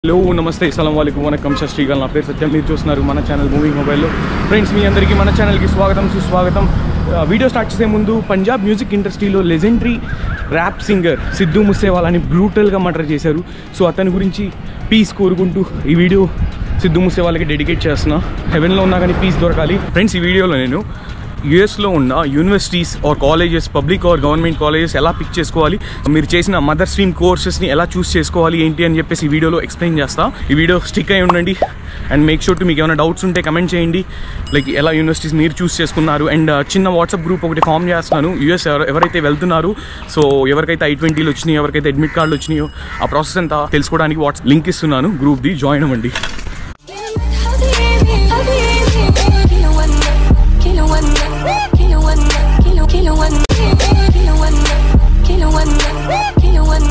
Hello నమస్తే అస్సలం వాలేకుమ్ వనకం శ్రీగాల్ నా పేరు సత్యం మీరు చూస్తున్నారు మన ఛానల్ మూవింగ్ మొబైల్లో ఫ్రెండ్స్ మీ అందరికీ మన ఛానల్కి స్వాగతం సుస్వాగతం ఆ, వీడియో స్టార్ట్ చేసే ముందు పంజాబ్ మ్యూజిక్ ఇండస్ట్రీలో లెజెండరీ ర్యాప్ సింగర్ సిద్ధు ముసేవాలని బ్రూటల్గా మర్డర్ చేశారు సో అతని గురించి పీస్ కోరుకుంటూ ఈ వీడియో సిద్ధు ముసేవాళ్ళకి డెడికేట్ చేస్తున్నా హెవెన్లో ఉన్నా కానీ పీస్ దొరకాలి ఫ్రెండ్స్ ఈ వీడియోలో నేను యుఎస్లో ఉన్న universities or colleges public or government colleges ఎలా పిక్ చేసుకోవాలి మీరు చేసిన మదర్ స్ట్రీమ్ కోర్సెస్ని ఎలా చూస్ చేసుకోవాలి ఏంటి అని చెప్పేసి ఈ వీడియోలో ఎక్స్ప్లెయిన్ చేస్తా ఈ వీడియో స్టిక్ అయి ఉండండి అండ్ మేక్ షూర్ టు మీకు ఏమైనా డౌట్స్ ఉంటే కమెంట్ చేయండి లైక్ ఎలా యూనివర్సిటీస్ మీరు చూస్ చేసుకున్నారు అండ్ చిన్న వాట్సాప్ గ్రూప్ ఒకటి ఫామ్ చేస్తున్నాను యూఎస్ ఎవరైతే వెళ్తున్నారు సో ఎవరికైతే ఐ ట్వంటీలు వచ్చినాయో ఎవరికైతే అడ్మిట్ కార్డులు వచ్చినాయో ఆ ప్రాసెస్ అంతా తెలుసుకోవడానికి వాట్సాప్ లింక్ ఇస్తున్నాను గ్రూప్ది జాయిన్ అవ్వండి Kilo one, kilo one, kilo one, kilo kilo one, kilo one, kilo one, kilo one.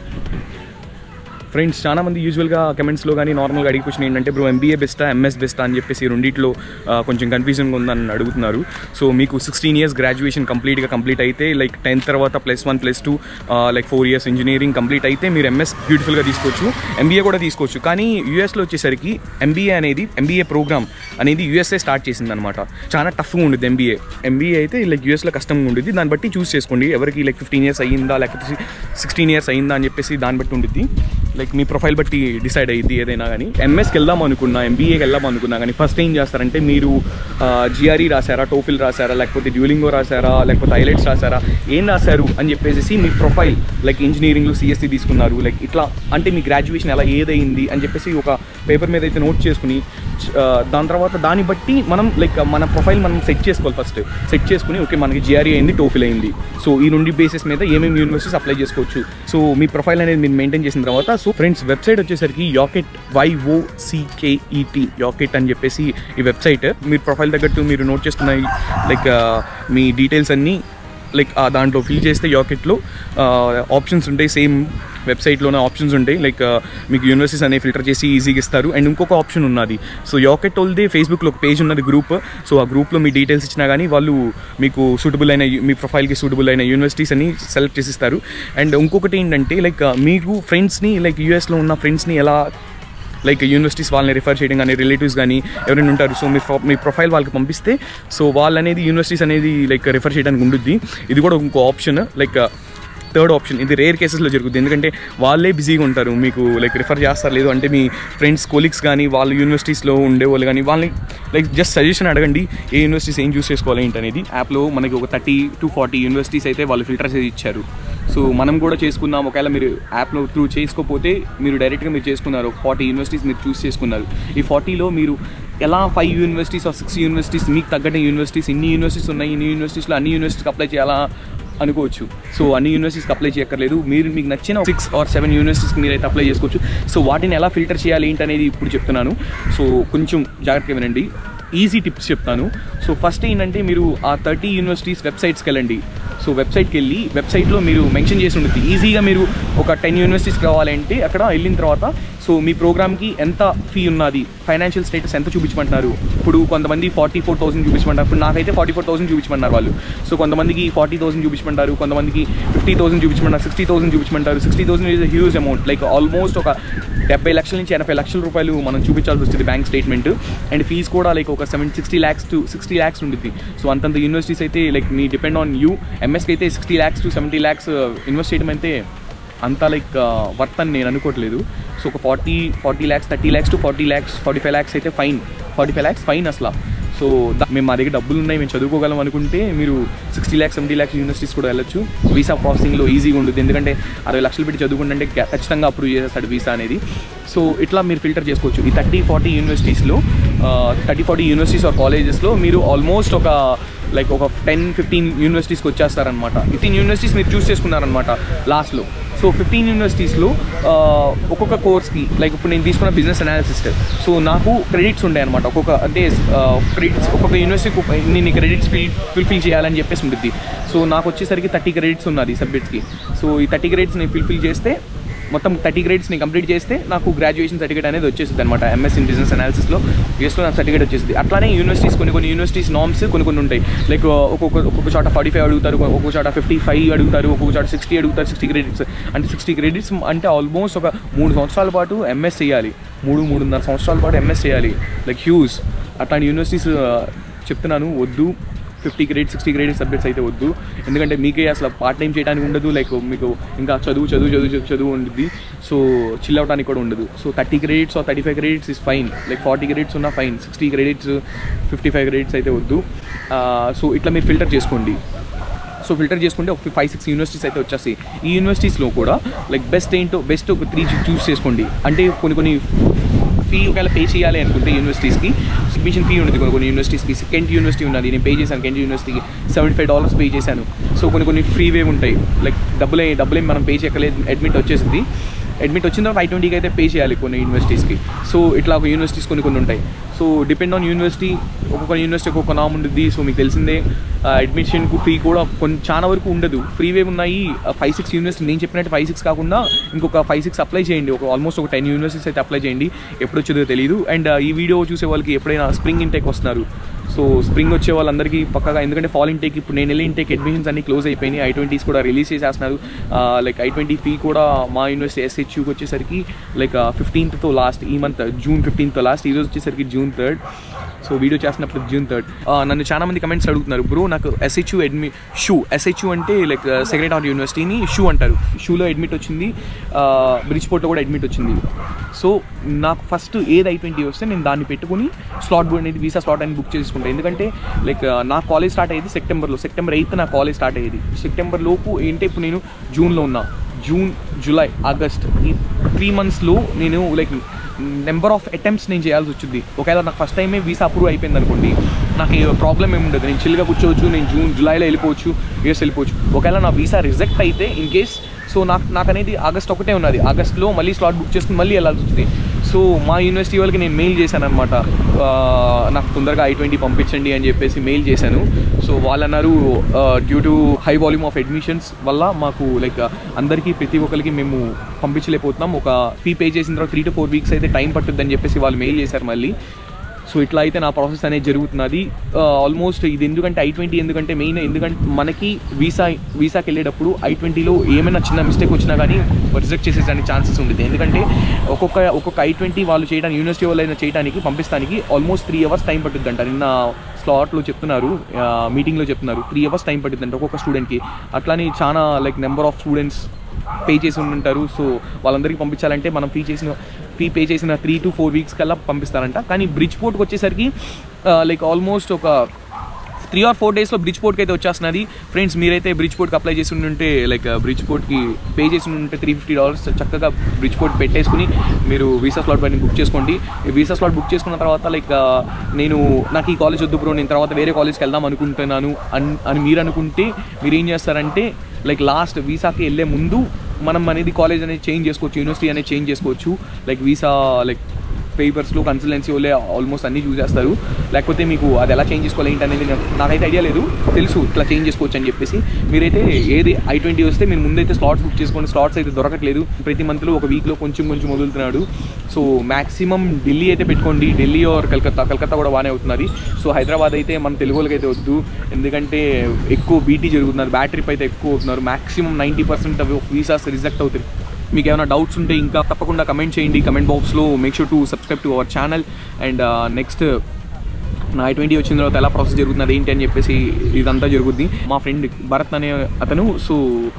Friends చాలా మంది యూజువల్గా కమెంట్స్లో కానీ నార్మల్గా అడిగే క్వశ్చన్ ఏంటంటే బ్రో ఎంబీఏ బెస్టా ఎంఎస్ బెస్టా అని చెప్పేసి ఈ రెండిట్లో ఆ, కొంచెం కన్ఫ్యూజన్గా ఉందని అడుగుతున్నారు సో మీకు సిక్స్టీన్ ఇయర్స్ గ్రాడ్యుయేషన్ కంప్లీట్గా కంప్లీట్ అయితే లైక్ టెన్త్ తర్వాత plus one plus two like four years engineering complete అయితే మీరు ఎంఎస్ బ్యూటిఫుల్గా తీసుకోవచ్చు ఎంబీఏ కూడా తీసుకోవచ్చు కానీ యూఎస్లో వచ్చేసరికి ఎంబీఏ అనేది ఎంబీఏ ప్రోగ్రామ్ అనేది యూఎస్ఏ స్టార్ట్ చేసింది అనమాట చాలా టఫ్గా ఉంటుంది ఎంబీఏ ఎంబీఏ అయితే లైక్ యూఎస్లో కష్టంగా ఉంటుంది దాన్ని బట్టి చూస్ చేసుకోండి ఎవరికి లైక్ ఫిఫ్టీన్ ఇయర్స్ అయ్యిందా లేకపోతే సిక్స్టీన్ ఇయర్స్ అయ్యిందా అని చెప్పేసి దాన్ని బట్టి ఉంటుంది లైక్ మీ ప్రొఫైల్ బట్టి డిసైడ్ అయ్యింది ఏదైనా కానీ ఎంఎస్కి వెళ్దాం అనుకున్నా ఎంబీఏకి వెళ్దాం అనుకున్నా కానీ ఫస్ట్ ఏం చేస్తారంటే మీరు జిఆర్ఈ రాశారా టోఫిల్ రాశారా లేకపోతే డ్యూలింగో రాశారా లేకపోతే హైలైట్స్ రాశారా ఏం రాశారు అని చెప్పేసి మీ ప్రొఫైల్ లైక్ ఇంజనీరింగ్లో సిఎస్సి తీసుకున్నారు లైక్ ఇట్లా అంటే మీ గ్రాడ్యుయేషన్ ఎలా ఏదైంది అని చెప్పేసి ఒక పేపర్ మీద అయితే నోట్ చేసుకుని ఆ, దాని తర్వాత దాన్ని బట్టి మనం లైక్ మన ప్రొఫైల్ మనం సెట్ చేసుకోవాలి ఫస్ట్ సెట్ చేసుకుని ఓకే మనకి జిఆర్ఈ అయింది టోఫిల్ అయింది సో ఈ రెండు బేసిస్ మీద ఏమేమి యూనివర్సిటీస్ అప్లై చేసుకోవచ్చు సో మీ ప్రొఫైల్ అనేది మీరు మెయింటైన్ చేసిన తర్వాత సో ఫ్రెండ్స్ వెబ్సైట్ వచ్చేసరికి యాకెట్ వైఓసికేఈటి యాకెట్ అని చెప్పేసి ఈ వెబ్సైట్ మీరు ప్రొఫైల్ తగ్గట్టు మీరు నోట్ చేసుకున్న లైక్ మీ డీటెయిల్స్ అన్నీ లైక్ ఆ దాంట్లో ఫిల్ చేస్తే యాకెట్లో ఆప్షన్స్ ఉంటాయి సేమ్ వెబ్సైట్లోనే ఆప్షన్స్ ఉంటాయి లైక్ మీకు యూనివర్సిటీస్ అనేవి ఫిల్టర్ చేసి ఈజీగా ఇస్తారు అండ్ ఇంకొక ఆప్షన్ ఉన్నది సో యాకెట్ వాళ్ళది ఫేస్బుక్లో ఒక పేజ్ ఉన్నది గ్రూప్ సో ఆ గ్రూప్లో మీ డీటెయిల్స్ ఇచ్చినా కానీ వాళ్ళు మీకు సూటబుల్ అయిన మీ ప్రొఫైల్కి సూటబుల్ అయిన యూనివర్సిటీస్ అని సెలెక్ట్ చేసి ఇస్తారు అండ్ ఇంకొకటి ఏంటంటే లైక్ మీకు ఫ్రెండ్స్ని లైక్ యూఎస్లో ఉన్న ఫ్రెండ్స్ని ఎలా లైక్ యూనివర్సిటీస్ వాళ్ళని రిఫర్ చేయడం కానీ రిలేటివ్స్ కానీ ఎవరైనా ఉంటారు సో మీ ప్రొ- మీ ప్రొఫైల్ వాళ్ళకి పంపిస్తే సో వాళ్ళు అనేది యూనివర్సిటీస్ అనేది లైక్ రిఫర్ చేయడానికి ఉంటుంది ఇది కూడా ఇంకో ఆప్షన్ లైక్ థర్డ్ ఆప్షన్ ఇది రేర్ కేసెస్లో జరుగుతుంది ఎందుకంటే వాళ్ళే బిజీగా ఉంటారు మీకు లైక్ రిఫర్ చేస్తారు లేదు అంటే మీ ఫ్రెండ్స్ కోలీగ్స్ కానీ వాళ్ళ యూనివర్సిటీస్లో ఉండే వాళ్ళు కానీ వాళ్ళని లైక్ జస్ట్ సజెషన్ అడగండి ఏ యూనివర్సిటీస్ ఏం చూస్ చేసుకోవాలి ఏంటి అనేది యాప్లో మనకి ఒక థర్టీ టు ఫార్టీ యూనివర్సిటీస్ అయితే వాళ్ళు ఫిల్టర్స్ ఇచ్చారు సో మనం కూడా చేసుకుందాం ఒకవేళ మీరు యాప్లో త్రూ చేసుకోకపోతే మీరు డైరెక్ట్గా మీరు చేసుకున్నారు ఫార్టీ యూనివర్సిటీస్ మీరు చూస్ చేసుకున్నారు ఈ ఫార్టీలో మీరు ఎలా five universities or six universities మీకు తగ్గట్టు యూనివర్సిటీస్ ఇన్ని యూనివర్సిటీస్ ఉన్నాయి ఇన్ని యూనివర్సిటీస్లో అన్ని యూనివర్సిటీకి అప్లై చేయాలా అనుకోవచ్చు సో అన్ని యూనివర్సిటీస్కి అప్లై చేయక్కర్లేదు మీరు మీకు నచ్చిన సిక్స్ ఆర్ సెవెన్ యూనివర్సిటీస్కి మీరైతే అప్లై చేసుకోవచ్చు సో వాటిని ఎలా ఫిల్టర్ చేయాలి ఏంటి అనేది ఇప్పుడు చెప్తున్నాను సో కొంచెం జాగ్రత్తగా వినండి ఈజీ టిప్స్ చెప్తాను సో ఫస్ట్ ఏంటంటే మీరు ఆ థర్టీ యూనివర్సిటీస్ వెబ్సైట్స్కి వెళ్ళండి సో వెబ్సైట్కి వెళ్ళి వెబ్సైట్లో మీరు మెన్షన్ చేసి ఉంటుంది ఈజీగా మీరు ఒక టెన్ యూనివర్సిటీస్కి రావాలంటే అక్కడ వెళ్ళిన తర్వాత సో మీ ప్రోగ్రామ్కి ఎంత ఫీ ఉన్నది ఫైనాన్షియల్ స్టేటస్ ఎంత చూపించమంటున్నారు ఇప్పుడు కొంతమంది ఫార్టీ ఫోర్ థౌసండ్ చూపించమంటారు ఇప్పుడు నాకైతే ఫార్టీ ఫోర్ థౌసండ్ చూపించమన్నారు వాళ్ళు సో కొంతమందికి ఫార్టీ థౌసండ్ చూపించమంటారు కొంతమందికి ఫిఫ్టీ థౌసండ్ చూపించమంటారు సిక్స్టీ థౌసండ్ చూపించమంటారు sixty thousand is huge amount like almost ఒక డెబ్బై లక్షల నుంచి ఎనభై లక్షల రూపాయలు మనం చూపించాల్సి వస్తుంది బ్యాంక్ స్టేట్మెంట్ అండ్ ఫీజ్ కూడా లైక్ ఒక seven sixty lakhs to sixty lakhs ఉంటుంది సో అంతంత యూనివర్సిటీస్ అయితే లైక్ మీ డిపెండ్ ఆన్ యూ ఎంఎస్కి అయితే sixty lakhs to seventy lakhs invest చేయడం అయితే అంత లైక్ వర్త్ అని నేను అనుకోవట్లేదు సో ఒక forty forty lakhs thirty lakhs to forty lakhs forty five lakhs అయితే fine forty five lakhs fine అసలు సో దా- మేము మా దగ్గర డబ్బులు ఉన్నాయి మేము చదువుకోగలం అనుకుంటే మీరు sixty lakhs seventy lakhs universities కూడా వెళ్ళొచ్చు వీసా ప్రాసెసింగ్లో ఈజీగా ఉంటుంది ఎందుకంటే అరవై లక్షలు పెట్టి చదువుకుంటే ఖచ్చితంగా అప్రూవ్ చేస్తాడు వీసా అనేది సో ఇట్లా మీరు ఫిల్టర్ చేసుకోవచ్చు ఈ థర్టీ ఫార్టీ యూనివర్సిటీస్లో థర్టీ ఫార్టీ యూనివర్సిటీస్ ఆర్ కాలేజెస్లో మీరు ఆల్మోస్ట్ ఒక లైక్ ఒక టెన్ ఫిఫ్టీన్ యూనివర్సిటీస్కి వచ్చేస్తారనమాట ఫిఫ్టీన్ యూనివర్సిటీస్ మీరు చూస్ చేసుకున్నారనమాట లాస్ట్లో సో ఫిఫ్టీన్ యూనివర్సిటీస్లో ఒక్కొక్క కోర్స్కి లైక్ ఇప్పుడు నేను తీసుకున్న బిజినెస్ అనాలిసిస్ట్ సో నాకు క్రెడిట్స్ ఉంటాయి అనమాట ఒక్కొక్క అంటే క్రెడిట్స్ ఒక్కొక్క యూనివర్సిటీకి నేను క్రెడిట్స్ ఫిల్ ఫుల్ఫిల్ చేయాలని చెప్పేసి ఉంటుంది సో నాకు వచ్చేసరికి థర్టీ క్రెడిట్స్ ఉన్నది సబ్జెక్ట్స్కి సో ఈ థర్టీ క్రెడిట్స్ నేను ఫుల్ఫిల్ చేస్తే మొత్తం థర్టీ క్రెడిట్స్ నేను కంప్లీట్ చేస్తే నాకు గ్రాడ్యుయేషన్ సర్టిఫికేట్ అనేది వచ్చేసింది అనమాట ఎంఎస్ ఇన్ బిజినెస్ అనాలిసిస్లో యూఎస్లో నాకు సర్టిఫికేట్ వచ్చేసింది అట్లానే యూనివర్సిటీస్ కొన్ని కొన్ని యూనివర్సిటీస్ నామ్స్ కొన్ని కొన్ని ఉంటాయి లైక్ ఒక్కొక్క ఒక్కొక్క చోట ఫార్టీ ఫైవ్ అడుగుతారు ఒక్కొక్క చోట ఫిఫ్టీ ఫైవ్ అడుగుతారు ఒక్కొక్క చోట సిక్స్టీ అడుగుతారు సిక్స్టీ క్రెడిట్స్ అంటే సిక్స్టీ క్రెడిట్స్ అంటే ఆల్మోస్ట్ ఒక మూడు సంవత్సరాల పాటు ఎంఎస్ చేయాలి మూడు మూడున్నర సంవత్సరాల పాటు ఎంఎస్ చేయాలి లైక్ హ్యూజ్ అట్లాంటి యూనివర్సిటీస్ చెప్తున్నాను వద్దు fifty credit sixty credit subjects అయితే వద్దు ఎందుకంటే మీకే అసలు పార్ట్ టైం చేయడానికి ఉండదు లైక్ మీకు ఇంకా చదువు చదువు చదువు చదువు చదువు ఉంటుంది సో చిల్ అవడానికి కూడా ఉండదు so thirty credits or thirty five credits is fine like forty credits ఉన్న fine sixty credits fifty five credits అయితే వద్దు సో ఇట్లా మీరు ఫిల్టర్ చేసుకోండి సో ఫిల్టర్ చేసుకుంటే ఒక ఫైవ్ సిక్స్ యూనివర్సిటీస్ అయితే వచ్చేస్తాయి ఈ యూనివర్సిటీస్లో కూడా లైక్ బెస్ట్ ఏంటో బెస్ట్ ఒక త్రీ చూస్ చేసుకోండి అంటే కొన్ని కొన్ని ఫీ ఒకవేళ పే చేయాలి అనుకుంటే యూనివర్సిటీస్కి సబ్మిషన్ ఫీ ఉంటుంది కొన్ని కొన్ని యూనివర్సిటీస్కి కెంట్ యూనివర్సిటీ ఉన్నది నేను పే చేశాను కెంట్ యూనివర్సిటీకి సెవెంటీ ఫైవ్ డాలర్స్ పే చేశాను సో కొన్ని కొన్ని ఫ్రీ వే ఉంటాయి లైక్ డబ్బులే డబ్బులేం మనం పే చేయక్కలేదు అడ్మిట్ వచ్చేసింది అడ్మిట్ వచ్చిన తర్వాత ఐ ట్వంటీకి అయితే పే చేయాలి కొన్ని యూనివర్సిటీస్కి సో ఇట్లా ఒక యూనివర్సిటీస్ కొన్ని కొన్ని ఉంటాయి సో డిపెండ్ ఆన్ యూనివర్సిటీ ఒక్కొక్క యూనివర్సిటీ ఒక్కొక్క నామ్ ఉంటుంది సో మీకు తెలిసిందే అడ్మిషన్కు ఫీ కూడా కొన్ని చాలా వరకు ఉండదు ఫ్రీ వే ఉన్నాయి ఫైవ్ సిక్స్ యూనివర్సిటీ నేను చెప్పినట్టు ఫైవ్ సిక్స్ కాకుండా ఇంకొక ఫైవ్ సిక్స్ అప్లై చేయండి ఒక ఆల్మోస్ట్ ఒక టెన్ యూనివర్సిటీస్ అయితే అప్లై చేయండి ఎప్పుడు వచ్చేదో తెలియదు అండ్ ఈ వీడియో చూసే వాళ్ళకి ఎప్పుడైనా స్ప్రింగ్ ఇంటెక్ వస్తున్నారు సో స్ప్రింగ్ వచ్చే వాళ్ళందరికీ పక్కగా ఎందుకంటే ఫాల్ ఇంటేక్ ఇప్పుడు నేను వెళ్ళి ఇంటేక్ అడ్మిషన్స్ అన్ని క్లోజ్ అయిపోయినాయి ఐ ట్వంటీస్ కూడా రిలీజ్ చేసేస్తున్నారు లైక్ ఐ ట్వంటీ ఫీ కూడా మా యూనివర్సిటీ ఎస్హెచ్యూకి వచ్చేసరికి లైక్ ఫిఫ్టీన్త్తో లాస్ట్ ఈ మంత్ జూన్ ఫిఫ్టీన్త్తో లాస్ట్ ఈరోజు వచ్చేసరికి జూన్ థర్డ్ సో వీడియో చేస్తున్నప్పుడు జూన్ థర్డ్ నన్ను చాలా మంది కమెంట్స్ అడుగుతున్నారు బ్రో నాకు ఎస్హెచ్యూ అడ్మి షూ ఎస్హెచ్యూ అంటే లైక్ సెక్రెట్ ఆఫ్ యూనివర్సిటీని షూ అంటారు షూలో అడ్మిట్ వచ్చింది బ్రిడ్జ్ పోర్ట్లో కూడా అడ్మిట్ వచ్చింది సో నాకు ఫస్ట్ ఏది ఐ ట్వంటీ వస్తే నేను దాన్ని పెట్టుకుని స్లాట్ బుక్ అనేది వీసా స్లాట్ అనేది బుక్ చేసుకుంటాను ఎందుకంటే లైక్ నా కాలేజ్ స్టార్ట్ అయ్యేది సెప్టెంబర్లో సెప్టెంబర్ ఎయిత్ నా కాలేజ్ స్టార్ట్ అయ్యేది సెప్టెంబర్ లోపు ఏంటి ఇప్పుడు నేను జూన్లో ఉన్నా జూన్ జూలై ఆగస్ట్ ఈ త్రీ మంత్స్లో నేను లైక్ నెంబర్ ఆఫ్ అటెంప్ట్స్ నేను చేయాల్సి వచ్చింది ఒకవేళ నాకు ఫస్ట్ టైమే వీసా అప్రూవ్ అయిపోయింది అనుకోండి నాకు ఏ ప్రాబ్లం ఏమి ఉండదు నేను చిల్గా కూర్చోవచ్చు నేను జూన్ జూలైలో వెళ్ళిపోవచ్చు యూఎస్ వెళ్ళిపోవచ్చు ఒకవేళ నా వీసా రిజెక్ట్ అయితే ఇన్ కేస్ సో నాకు నాకు అనేది ఆగస్ట్ ఒకటే ఉన్నది ఆగస్ట్లో మళ్ళీ స్లాట్ బుక్ చేసుకుని మళ్ళీ వెళ్ళాల్సి వస్తుంది సో మా యూనివర్సిటీ వాళ్ళకి నేను మెయిల్ చేశాను అనమాట నాకు తొందరగా ఐ ట్వంటీ పంపించండి అని చెప్పేసి మెయిల్ చేశాను సో వాళ్ళు అన్నారు due to high volume of admissions వల్ల మాకు లైక్ అందరికీ ప్రతి ఒక్కరికి మేము పంపించలేకపోతున్నాం ఒక ఫీ పే చేసిన తర్వాత త్రీ టు ఫోర్ వీక్స్ అయితే టైం పట్టుద్దని చెప్పేసి వాళ్ళు మెయిల్ చేశారు మళ్ళీ సో ఇట్లా అయితే నా ప్రాసెస్ అనేది జరుగుతున్నది ఆల్మోస్ట్ ఇది ఎందుకంటే ఐ ట్వంటీ ఎందుకంటే మెయిన్ ఎందుకంటే మనకి వీసా వీసాకి వెళ్ళేటప్పుడు ఐ ట్వంటీలో ఏమైనా చిన్న మిస్టేక్ వచ్చినా కానీ రిజెక్ట్ చేసేదానికి ఛాన్సెస్ ఉంటుంది ఎందుకంటే ఒక్కొక్క ఒక్కొక్క ఐ ట్వంటీ వాళ్ళు చేయడానికి యూనివర్సిటీ వాళ్ళు చేయడానికి పంపిస్తానికి ఆల్మోస్ట్ త్రీ అవర్స్ టైం పట్టుద్దంట నిన్న స్లాట్లో చెప్తున్నారు మీటింగ్లో చెప్తున్నారు త్రీ అవర్స్ టైం పట్టిందంట ఒక్కొక్క స్టూడెంట్కి అట్లానే చాలా like number of students pay చేసి ఉంటారు సో వాళ్ళందరికీ పంపించాలంటే మనం ఫీ చేసిన ఫీ పే చేసిన త్రీ టు ఫోర్ వీక్స్ కల్లా పంపిస్తారంట కానీ బ్రిడ్జ్ పోర్ట్కి వచ్చేసరికి లైక్ ఆల్మోస్ట్ ఒక త్రీ ఆర్ ఫోర్ డేస్లో బ్రిడ్జ్ పోర్ట్కి అయితే వచ్చేస్తున్నది ఫ్రెండ్స్ మీరైతే బ్రిడ్జ్ పోర్ట్కి అప్లై చేసి ఉంటే లైక్ బ్రిడ్జ్ పోర్ట్కి పే చేసి ఉంటే త్రీ ఫిఫ్టీ డాలర్స్ చక్కగా బ్రిడ్జ్ పోర్ట్ పెట్టేసుకుని మీరు వీసా స్లాట్ పైన బుక్ చేసుకోండి వీసా స్లాట్ బుక్ చేసుకున్న తర్వాత లైక్ నేను నాకు ఈ కాలేజ్ వద్దు బ్రో నేను తర్వాత వేరే కాలేజ్కి వెళ్దాం అనుకుంటున్నాను అని అని మీరు అనుకుంటే మీరు ఏం చేస్తారంటే లైక్ లాస్ట్ వీసాకి వెళ్ళే ముందు మనం అనేది కాలేజ్ అనేది చేంజ్ చేసుకోవచ్చు యూనివర్సిటీ అనేది చేంజ్ చేసుకోవచ్చు లైక్ వీసా లైక్ పేపర్స్లో కన్సల్టెన్సీ వాళ్ళే ఆల్మోస్ట్ అన్నీ చూసేస్తారు లేకపోతే మీకు అది ఎలా చేంజ్ చేసుకోవాలి ఏంటి అనేది నాకు- నాకైతే ఐడియా లేదు తెలుసు ఇట్లా చేంజ్ చేసుకోవచ్చు అని చెప్పేసి మీరైతే ఏది ఐ ట్వంటీ వస్తే మీరు ముందైతే స్లాట్స్ బుక్ చేసుకోండి స్లాట్స్ అయితే దొరకట్లేదు ప్రతి మంత్లో ఒక వీక్లో కొంచెం కొంచెం వదులుతున్నాడు సో మాక్సిమం ఢిల్లీ అయితే పెట్టుకోండి ఢిల్లీ ఆర్ కలకత్తా కలకత్తా కూడా బాగానే అవుతున్నది సో హైదరాబాద్ అయితే మన తెలుగు వాళ్ళకి అయితే వద్దు ఎందుకంటే ఎక్కువ బీటీ జరుగుతున్నారు బ్యాటరీ ట్రిప్ అయితే ఎక్కువ అవుతున్నారు మాక్సిమం నైంటీ పర్సెంట్ అవి వీసాస్ రిజెక్ట్ అవుతాయి మీకు ఏమైనా డౌట్స్ ఉంటే ఇంకా తప్పకుండా కమెంట్ చేయండి కమెంట్ బాక్స్లో make sure to subscribe to our channel and next నా ఐ ట్వంటీ వచ్చిన తర్వాత ఎలా ప్రాసెస్ జరుగుతుంది ఏంటి అని చెప్పేసి ఇదంతా జరుగుద్ది మా ఫ్రెండ్ భరత్ అనే అతను సో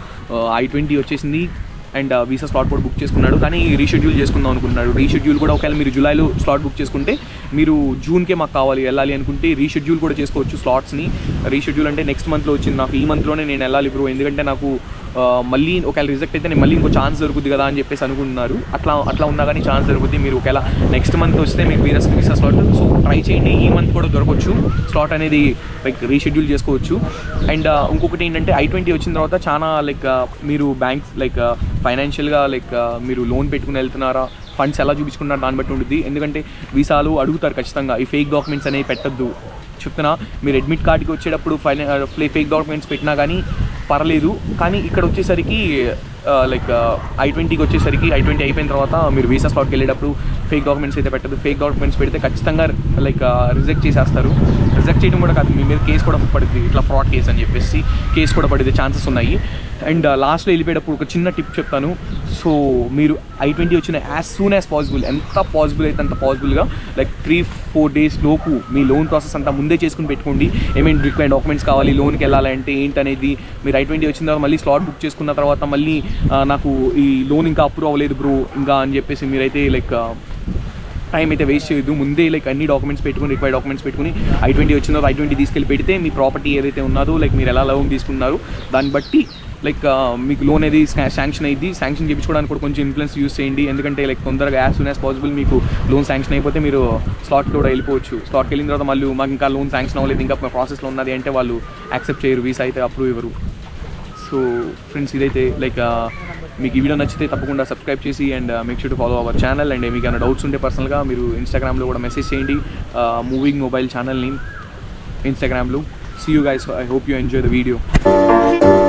ఐ ట్వంటీ వచ్చేసింది అండ్ వీసా స్లాట్ కూడా బుక్ చేసుకున్నాడు కానీ రీషెడ్యూల్ చేసుకుందాం అనుకుంటున్నాడు రీషెడ్యూల్ కూడా ఒకవేళ మీరు జూలైలో స్లాట్ బుక్ చేసుకుంటే మీరు జూన్కే మాకు కావాలి వెళ్ళాలి అనుకుంటే రీషెడ్యూల్ కూడా చేసుకోవచ్చు స్లాట్స్ని రీషెడ్యూల్ అంటే నెక్స్ట్ మంత్లో వచ్చింది నాకు ఈ మంత్లోనే నేను వెళ్ళాలి బ్రో ఎందుకంటే నాకు ఆ, మళ్ళీ ఒకవేళ రిజెక్ట్ అయితే నేను మళ్ళీ ఇంకో ఛాన్స్ దొరుకుద్ది కదా అని చెప్పేసి అనుకుంటున్నారు అట్లా అట్లా ఉన్నా కానీ ఛాన్స్ దొరుకుద్ది మీరు ఒకవేళ నెక్స్ట్ మంత్ వస్తే మీకు visa visa slot so try చేయండి ఈ మంత్ కూడా దొరకవచ్చు స్లాట్ అనేది లైక్ రీషెడ్యూల్ చేసుకోవచ్చు అండ్ ఇంకొకటి ఏంటంటే ఐ ట్వంటీ వచ్చిన తర్వాత చాలా లైక్ మీరు బ్యాంక్స్ లైక్ ఫైనాన్షియల్గా లైక్ మీరు లోన్ పెట్టుకుని వెళ్తున్నారా ఫండ్స్ ఎలా చూపించుకున్నారు దాన్ని బట్టి ఉంటుంది ఎందుకంటే వీసాలు అడుగుతారు ఖచ్చితంగా ఈ ఫేక్ డాక్యుమెంట్స్ అనేవి పెట్టద్దు చెప్తున్నా మీరు అడ్మిట్ కార్డ్కి వచ్చేటప్పుడు ఫైన ఫేక్ డాక్యుమెంట్స్ పెట్టినా కానీ పర్లేదు కానీ ఇక్కడ వచ్చేసరికి లైక్ ఐ ట్వంటీకి వచ్చేసరికి ఐ ట్వంటీ అయిపోయిన తర్వాత మీరు వీసా స్లాట్కి వెళ్ళేటప్పుడు ఫేక్ డాక్యుమెంట్స్ అయితే పెట్టదు ఫేక్ డాక్యుమెంట్స్ పెడితే ఖచ్చితంగా లైక్ రిజెక్ట్ చేసేస్తారు రిజెక్ట్ చేయడం కూడా కాదు మీ మీద కేసు కూడా పడుతుంది ఇట్లా ఫ్రాడ్ కేసు అని చెప్పేసి కేసు కూడా పడే ఛాన్సెస్ ఉన్నాయి అండ్ లాస్ట్లో వెళ్ళిపోయేటప్పుడు ఒక చిన్న టిప్ చెప్తాను సో మీరు ఐ ట్వంటీ వచ్చిన యాజ్ సూన్ యాజ్ పాసిబుల్ ఎంత పాసిబుల్ అయితే అంత పాసిబుల్గా లైక్ త్రీ ఫోర్ డేస్ లోపు మీ లోన్ ప్రాసెస్ అంతా ముందే చేసుకుని పెట్టుకోండి ఏమేమి రిక్వైర్డ్ డాక్యుమెంట్స్ కావాలి లోన్కి వెళ్ళాలంటే ఏంటనేది మీరు ఐ ట్వంటీ వచ్చిన తర్వాత మళ్ళీ స్లాట్ బుక్ చేసుకున్న తర్వాత మళ్ళీ ఆ, నాకు ఈ లోన్ ఇంకా అప్రూవ్ అవ్వలేదు బ్రో ఇంకా అని చెప్పేసి మీరైతే లైక్ టైం అయితే వేస్ట్ చేయొద్దు ముందే లైక్ అన్ని డాక్యుమెంట్స్ పెట్టుకుని రిక్వైర్డ్ డాక్యుమెంట్స్ పెట్టుకుని ఐ ట్వంటీ వచ్చిన ఐ ట్వంటీ తీసుకెళ్ళి పెడితే మీ ప్రాపర్టీ ఏదైతే ఉన్నదో లైక్ మీరు ఎలా లోన్ తీసుకున్నారు దాన్ని బట్టి లైక్ మీకు లోన్ అనేది శాంక్షన్ అయ్యింది శాంక్షన్ చేయించుకోవడానికి కూడా కొంచెం ఇన్ఫ్లుయెన్స్ యూస్ చేయండి ఎందుకంటే లైక్ తొందరగా యాజ్ సూన్ యాజ్ పాసిబుల్ మీకు లోన్ శాంక్షన్ అయిపోతే మీరు స్లాట్ కూడా వెళ్ళిపోవచ్చు స్లాట్కి వెళ్ళిన తర్వాత మళ్ళీ మాకు ఇంకా లోన్ శాంక్షన్ అవ్వలేదు ఇంకా ప్రాసెస్లో ఉన్నది అంటే వాళ్ళు యాక్సెప్ట్ చేయరు వీసా అయితే అప్రూవ్ ఇవ్వరు సో ఫ్రెండ్స్ ఇదైతే లైక్ మీకు ఈ వీడియో నచ్చితే తప్పకుండా సబ్స్క్రైబ్ చేసి and make sure to follow our channel and మీకు ఏమైనా డౌట్స్ ఉంటే పర్సనల్గా మీరు ఇన్స్టాగ్రామ్లో కూడా మెసేజ్ చేయండి మూవింగ్ మొబైల్ ఛానల్ని ఇన్స్టాగ్రామ్లో see you guys I hope you enjoy the video